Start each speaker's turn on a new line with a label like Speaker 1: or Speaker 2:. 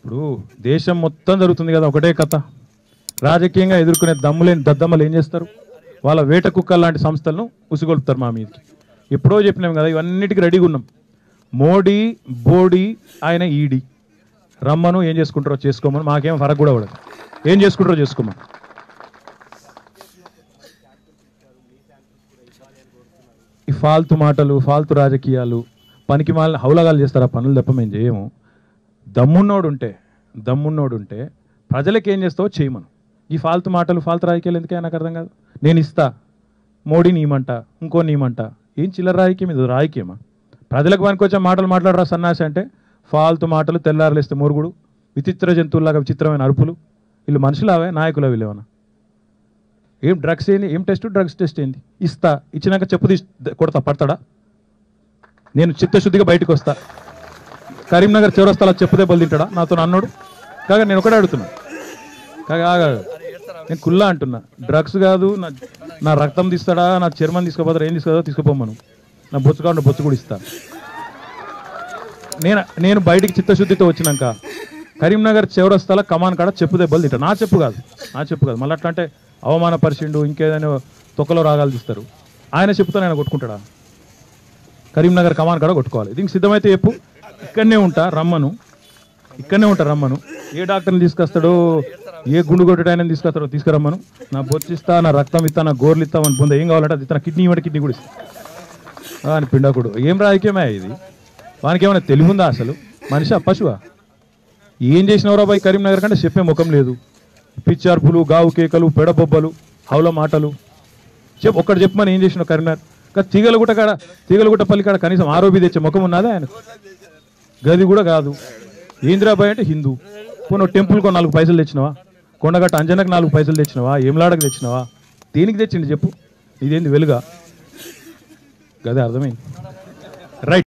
Speaker 1: ఇప్పుడు దేశం మొత్తం జరుగుతుంది కదా ఒకటే కథ రాజకీయంగా ఎదుర్కొనే దమ్ములేని దద్దమ్మలు ఏం చేస్తారు వాళ్ళ వేట కుక్కలు లాంటి సంస్థలను ఉసిగొల్పుతారు మా మీదకి ఎప్పుడో చెప్పినాం కదా ఇవన్నిటికీ రెడీగా ఉన్నాం మోడీ బోడీ ఆయన ఈడీ రమ్మను ఏం చేసుకుంటారో చేసుకోమని మాకేం ఫరక్ కూడా పడదు ఏం చేసుకుంటారో చేసుకోమని ఈ ఫాల్తు మాటలు ఫాల్తు రాజకీయాలు పనికి మాలిన హౌలగాలు చేస్తారు ఆ పనులు తప్ప మేము చేయము దమ్మున్నోడు ఉంటే దమ్మున్నోడు ఉంటే ప్రజలకు ఏం చేస్తావో చేయమను ఈ ఫాల్తు మాటలు ఫాల్తు రాజకీయాలు ఎందుకే నాకు అర్థం కాదు నేను ఇస్తా మోడీ నీమంట ఇంకో నీమంట ఏం చిల్లర రాజకీయం ఇది రాజకీయమా ప్రజలకు పనికొచ్చే మాటలు మాట్లాడరా సన్నాసి అంటే ఫాల్తు మాటలు తెల్లారలేస్తే మురుగుడు విచిత్ర జంతువులాగా విచిత్రమైన అరుపులు వీళ్ళు మనుషులావే నాయకుల వీళ్ళేమన్నా ఏం డ్రగ్స్ ఏంది ఏం టెస్ట్ డ్రగ్స్ టెస్ట్ ఏంది ఇస్తా ఇచ్చినాక చెప్పు తీసి కొడతా పడతాడా నేను చిత్తశుద్ధిగా బయటకు వస్తా కరీంనగర్ చివరస్తాలో చెప్పు దెబ్బలు తింటాడా నాతో అన్నాడు కాగా నేను ఒకటే అడుగుతున్నా కాగా ఆగా నేను కుల్లా అంటున్నా డ్రగ్స్ కాదు నా నా రక్తం తీస్తాడా నా చర్మం తీసుకోపోతారా ఏం తీసుకోదో తీసుకుపోమను నా బొచ్చు కాకుండా బొచ్చు కూడా ఇస్తా నేను నేను బయటికి చిత్తశుద్ధితో వచ్చినాక కరీంనగర్ చివరస్తాల కమాన్ కాడ చెప్పు దెబ్బలు తింటా నా చెప్పు కాదు నా చెప్పు కాదు మళ్ళీ అట్లా అంటే అవమానపరిచిండు ఇంకేదైనా తొక్కలో రాగాలు తీస్తారు ఆయన చెప్పుతో ఆయన కొట్టుకుంటాడా కరీంనగర్ కమాన్ కాడ కొట్టుకోవాలి దీనికి సిద్ధమైతే చెప్పు ఇక్కడనే ఉంటా రమ్మను ఇక్కడనే ఉంటా రమ్మను ఏ డాక్టర్ని తీసుకొస్తాడో ఏ గుండు కొట్టడాయని తీసుకొస్తాడో తీసుకురమ్మను నా బొచ్చిస్తా నా రక్తం ఇస్తా నా గోర్లు ఇస్తా అని పొందే ఏం కావాలంటే అది ఇస్తా నా కిడ్నీ ఇవ్వండి కిడ్నీ కూడా ఇస్తా అని పిండకుడు ఏం రాజకీయమే ఇది వానికి ఏమైనా తెలివి ఉందా అసలు మనిషి పశువా ఏం చేసినవరా బాయ్ కరీంనగర్ కంటే చెప్పే ముఖం లేదు పిచ్చార్పులు గావు కేకలు పెడబొబ్బలు హౌల మాటలు చెప్పు ఒక్కటి చెప్పమని ఏం చేసినావు కరీంనగర్ కానీ తీగలగుట్ట కాడ తీగలగుట్ట పల్లి కాడ కనీసం ఆరోపి తెచ్చే ముఖం ఉన్నదా ఆయన గది కూడా కాదు ఏంద్రాబాయ్ అంటే హిందూ పోను టెంపుల్కో నాలుగు పైసలు తెచ్చినవా కొండగట్ట అంజనకు నాలుగు పైసలు తెచ్చినవా ఏమలాడకు తెచ్చినవా దేనికి తెచ్చిండు చెప్పు ఇదేంది వెలుగా గదే అర్థమైంది